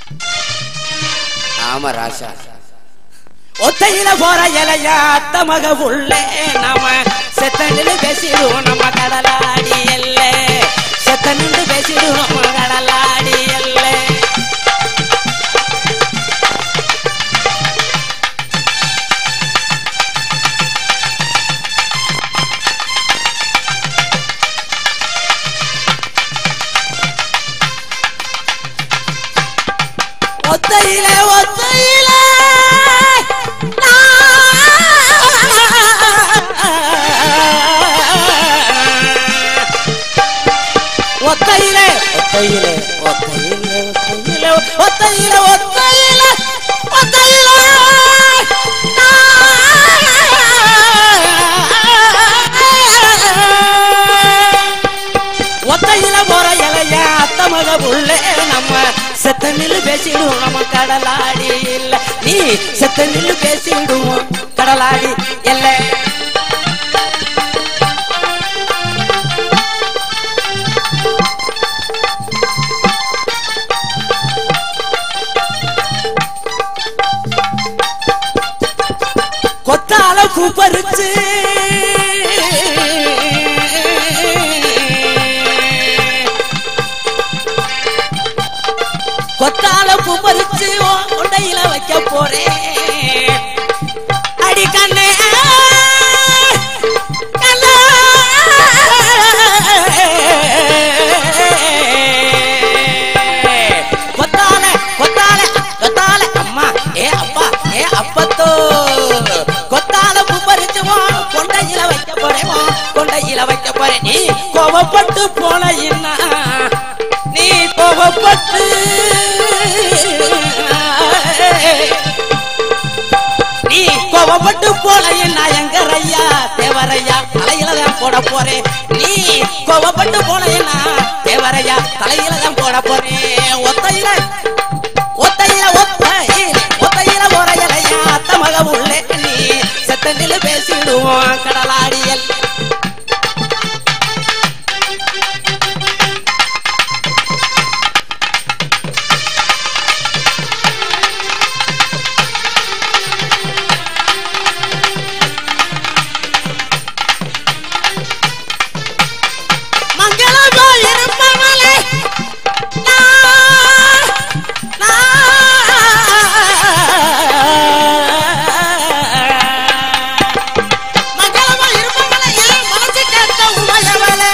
ஆமா ராசா ஒத்தையில போற இலையா அத்த மக உள்ளே நாம செத்த நின்று பேசிடுவோம் நம்ம கடலாடி எல்ல செத்த நின்று பேசிடுவோம் நம்ம கடலாடி எல்ல ஒத்தையில ஒத்தையில ஒத்தையில ஒத்தையில ஒத்தையில ஒத்தையில ஒத்தையில ஒத்தையில ஒத்தையில ஒத்தையில போற இலைய அத்த மக புள்ளே நம்ம செத்த நில்லு பேசிடுவோம் நம்ம கடலாடி இல்ல நீ செத்த நில்லு பேசிடுவோம் கடலாடி இல்ல கொத்தால கூப்பரிச்சு கொத்தால கூப்பரிச்சு உன் கொண்டையில வைக்க போறேன் அடி கண்ணே கண்ணே. கொத்தால கொத்தால கொத்தால அம்மா ஏ அப்பா ஏ அப்பத்தோ கொத்தால பூப்பறிச்சுவோம் கொண்டையில வைக்க போறேன் உன் கொண்டையில வைக்க போறேன் நீ கோவப்பட்டு போன என்ன நீ கோவப்பட்டு நீ கோவப்பட்டு போல என்ன எங்க ஐயா தேவரையா தலையில தான் போட போறேன் நீ கோவப்பட்டு போல என்ன தேவரையா தலையில தான் போட போறேன் ஒத்தையில ஒத்தையில ஒத்தையில ஒத்தையில போற இலையா அத்த மக உள்ளே நீ செத்தண்டில பேசிடுவோம் கடலாடியல் மங்களமா இருப்பவளே மங்களமா இருப்பவளே என் மனசு கேட்ட உமையவளே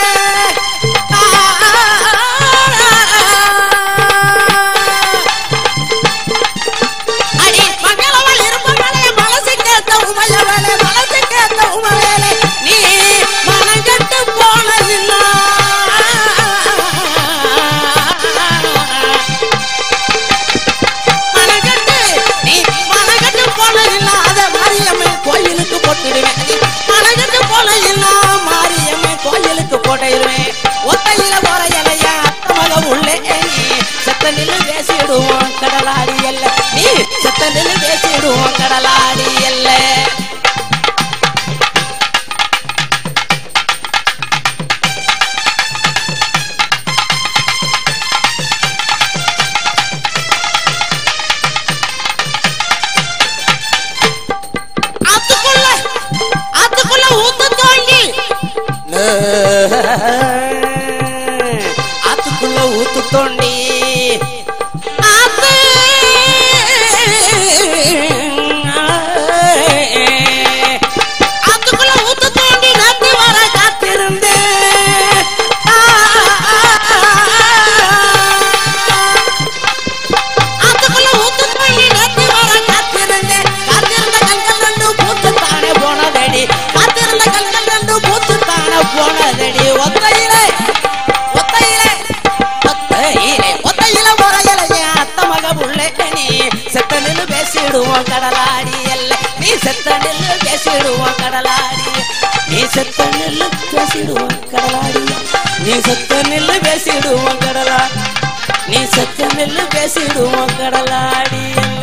அடி மங்களமா இருப்பவளே மனசு கேட்ட உமையவளே மனசு கேட்ட உமையவளே நீ மனங்கட்டு போனதில்லை மனங்கட்டு நீ மனங்கட்டு போனதில்லை அத மாரியம்மன் கோயிலுக்கு போட்டுடுவேன் அடி மனங்கட்டு போனதில்லை மாரியம்மன் கோயிலுக்கு போட்டுடுவேன் ஒத்தையில போற இலையா அத்த மக உள்ளே நீ செத்த நில்லு பேசிடுவோம் கடலாடி எல்ல நீ செத்த நில்லு பேசிடுவோம் கடலாடி எல்ல ஆத்துக்குள்ள ஆத்துக்குள்ள ஊத்து தோண்டி ஆத்துக்குள்ள ஊத்து தோண்டி ஆத்து ஆத்துக்குள்ள ஊத்து தோண்டி நம்பி வர காத்திருந்தேன் ஆத்துக்குள்ள ஊத்து தோண்டி நம்பி வர காத்திருந்தேன் காத்திருந்த கண்கள் ரெண்டு பூத்து தானே போனதடி காத்திருந்த கண்கள் ரெண்டு பூத்து தானே போனதடி ஒத்தையிலே ஒத்தையிலே ஒத்தையிலே ஒத்தையில முறையில அத்த மக புள்ளே நீ செத்த நின்று பேசிடுவோம் கடலாடி எல்ல நீ செத்த நின்று பேசிடுவோம் கடலாடி நீ செத்த நின்று பேசிடுவோம் கடலாடி நீ செத்த நின்று பேசிடுவோம் கடலா நீ செத்த நின்று பேசிடுவோம் கடலாடி எல்ல